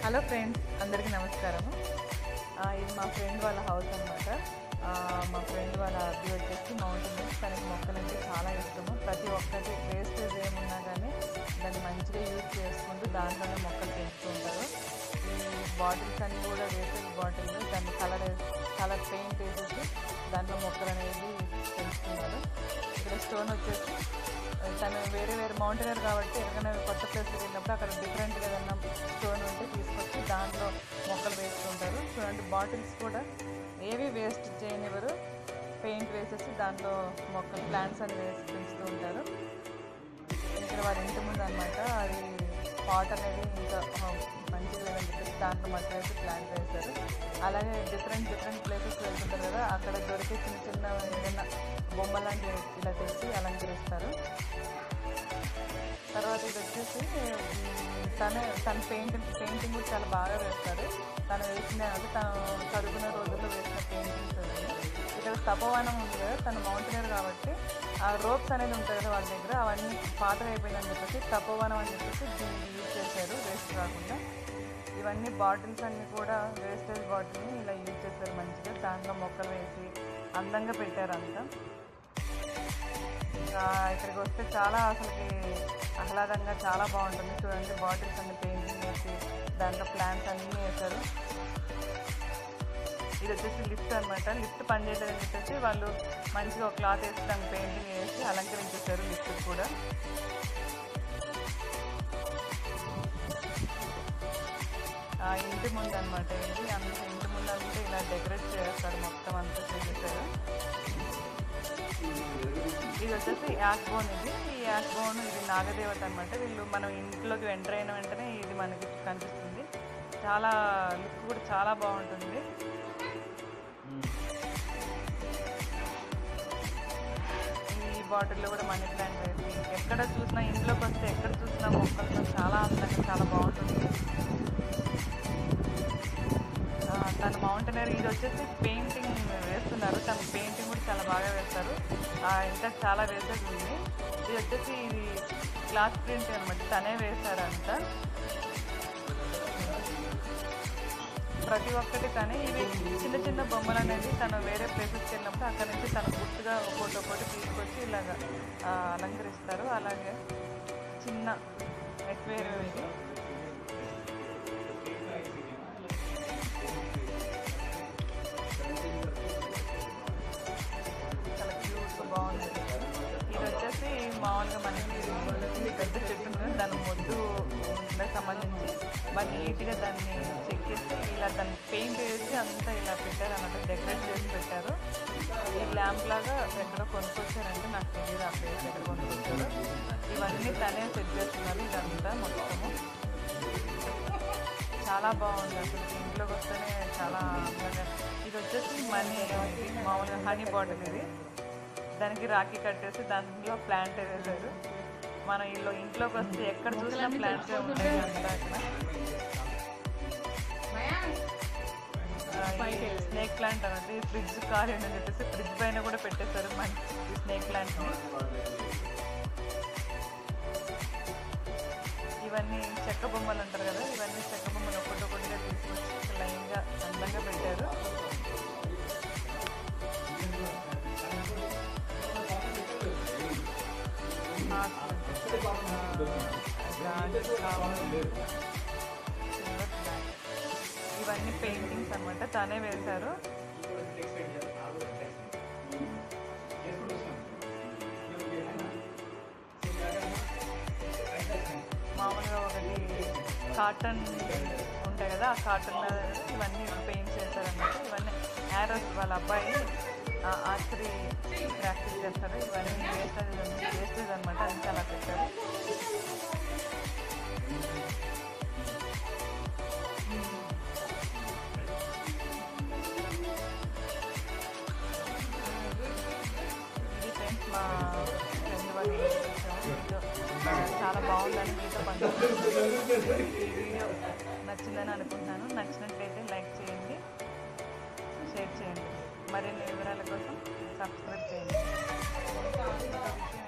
hello friends అందరికీ నమస్కారము ఆ, ఇది మా ఫ్రెండ్ వాళ్ళ హౌస్ అనమాట మా ఫ్రెండ్ వాళ్ళ అబ్బి వచ్చేసి మౌంటైన్ తనకి మొక్కలంటే చాలా ఇష్టము ప్రతి ఒక్కటి వేస్టేజ్ ఏమున్నా కానీ దాన్ని మంచిగా యూజ్ చేసుకుంటూ దాంట్లోనే మొక్కలు పెంచుతూ ఉంటారు ఈ బాటిల్స్ అన్నీ కూడా వేస్టేజ్ బాటిల్ దాన్ని కలర్ కలర్ పెయింట్ వేసేసి దాంట్లో మొక్కలు అనేది పెంచుతున్నారు ఇక్కడ స్టోన్ వచ్చేసి తను వేరే వేరే మౌంటైనర్ కాబట్టి ఎక్కడైనా కొత్త ప్లేస్కి వెళ్ళినప్పుడు అక్కడ డిఫరెంట్గా ఏదైనా స్టోన్ ఉంటే తీసుకొచ్చి దాంట్లో మొక్కలు వేస్తుంటారు చూడండి బాటిల్స్ కూడా ఏవి వేస్ట్ చేయనివ్వరు పెయింట్ వేసేసి దాంట్లో మొక్కలు ప్లాంట్స్ అని వేసి పెంచుతూ ఉంటారు ఇక్కడ వారి ఇంటి ముందు అనమాట అది పాట్ అనేది ఇంకా ఆ, మంచిగా లేదని చెప్పేసి దాంట్లో మట్టి వేసి ప్లాంట్ వేస్తారు అలాగే డిఫరెంట్ డిఫరెంట్ ప్లేసెస్ వెళ్తుంటారు కదా అక్కడ దొరికే చిన్న చిన్న ఏదైనా బొమ్మ లాంటివి ఇలా తెచ్చి అలంకరిస్తారు తర్వాత ఇది వచ్చేసి మ్, తనే తన పెయింటింగ్ పెయింటింగ్ కూడా చాలా బాగా వేస్తారు తను వేసిన అంటే తను చదువుకున్న రోజుల్లో వేసిన పెయింటింగ్స్ అవి ఇక్కడ తపోవనం ఉంది కదా తను మౌంటైనర్ కాబట్టి ఆ రోప్స్ అనేది ఉంటుంది కదా వాళ్ళ దగ్గర అవన్నీ పాతగా అయిపోయిందని చెప్పేసి తపోవనం అని చెప్పేసి దీన్ని యూజ్ చేశారు వేస్ట్ కాకుండా ఇవన్నీ బాటిల్స్ అన్నీ కూడా వేస్టేజ్ బాటిల్ని ఇలా యూజ్ చేశారు మంచిగా దాంట్లో మొక్కలు వేసి అందంగా పెట్టారు అంతా ఆ, ఇక్కడికి వస్తే చాలా అసలుకి ఆహ్లాదంగా చాలా బాగుంటుంది చూడండి బాటిల్స్ అన్ని పెయింటింగ్ వేసి దాంట్లో ప్లాంట్స్ అన్నీ వేశారు ఇది వచ్చేసి లిఫ్ట్ అనమాట లిఫ్ట్ పనిచేయలేదని చెప్పేసి వాళ్ళు మంచిగా ఒక క్లాత్ వేసి దానికి పెయింటింగ్ వేసి అలంకరించేశారు లిఫ్ట్ కూడా ఆ ఇంటి ముందు అనమాట ఇది అంత ఇంటి ముందు అంతా ఇలా డెకరేట్ చేస్తారు మొత్తం అంతా చేసేసారు ఇది వచ్చేసి యాక్ బోన్ ఇది ఈ యాక్ బోన్ ఇది నాగదేవత అనమాట వీళ్ళు మనం ఇంట్లోకి ఎంటర్ అయిన వెంటనే ఇది మనకి కనిపిస్తుంది చాలా లుక్ కూడా చాలా బాగుంటుంది ఈ బాటిల్లో కూడా మనీ ప్లాంట్ వేసి ఎక్కడ చూసినా ఇంట్లోకి వస్తే ఎక్కడ చూసినా మొక్కలతో చాలా అందంగా చాలా బాగుంటుంది ఆ, తన మౌంటైనర్ ఇది వచ్చేసి పెయింటింగ్ వేస్తున్నారు తన పెయింటింగ్ కూడా చాలా బాగా వేస్తారు ఆ, ఇంకా చాలా వేసేది ఉంది ఇది వచ్చేసి ఇది క్లాత్ ప్రింట్ అనమాట తనే వేశారంట ప్రతి ఒక్కటి తనే ఇవి చిన్న చిన్న బొమ్మలు అనేది తను వేరే ప్లేసెస్కి వెళ్ళినప్పుడు అక్కడ నుంచి తన గుర్తుగా ఒకటి ఒకటి తీసుకొచ్చి ఇలాగ ఆ, అలంకరిస్తారు అలాగే చిన్న ఎక్వేరియం ఇది చాలా క్యూట్గా బాగుంది ఇది వచ్చేసి మామూలుగా మనకి ఇది పెద్ద చెట్టు ఉంటుంది దాని మొద్దు ఉండకి సంబంధించి బాగా నీట్గా దాన్ని చెక్కేసి ఇలా దాన్ని పెయింట్ వేసి అంతా ఇలా పెట్టారు అన్నమాట డెకరేట్ చేసి పెట్టారు ఈ ల్యాంప్ లాగా ఎక్కడో కొనుక్కొచ్చారంటే నాకు తెలియదు ఆ ప్లేస్ ఎక్కడ కొనుక్కొచ్చారు ఇవన్నీ తనే సెట్ చేస్తున్నారు ఇదంతా మొత్తము చాలా బాగుంది అసలు ఇంట్లోకి వస్తేనే చాలా అందంగా ఇది వచ్చేసి మనీ ఇది మామూలుగా హనీ బాటిల్ ఇది దానికి రాఖీ కట్టేసి దాంట్లో ప్లాంట్ వేసారు మనం ఇల్లు ఇంట్లోకి వస్తే ఎక్కడ చూసినా ప్లాంట్స్ ఉంటాయి అంతా అక్కడ స్నేక్ ప్లాంట్ అన్నట్టు ఈ ఫ్రిడ్జ్ ఖాళీ అని చెప్పేసి ఫ్రిడ్జ్ పైన కూడా పెట్టేశారు మన ఈ స్నేక్ ప్లాంట్ని ఇవన్నీ చెక్క బొమ్మలు అంటారు కదా ఇవన్నీ చెక్క బొమ్మలు ఒకటి ఒకటిగా తీసుకొచ్చి లైన్గా అందంగా పెట్టారు ఇవన్నీ పెయింటింగ్స్ అన్నమాట తనే వేశారు మామూలుగా ఒకటి కాటన్ ఉంటాయి కదా ఆ కాటన్ మీద ఇవన్నీ పెయింట్స్ చేశారన్నమాట ఇవన్నీ యారోస్ వాళ్ళ అబ్బాయి ఆర్చరీ ప్రాక్టీస్ చేస్తారు ఇవన్నీ వేస్టేజ్ వేస్టేజ్ అనమాట అది చాలా పెట్టారు ఇది ఫ్రెండ్స్ మా ఫ్రెండ్ వాళ్ళు వీడియో చాలా బాగుందని మీతో పంచుకుంటున్నాను ఈ వీడియో నచ్చిందని అనుకుంటున్నాను నచ్చినట్లయితే లైక్ చేయండి షేర్ చేయండి మరిన్ని వివరాల కోసం సబ్స్క్రైబ్ చేయండి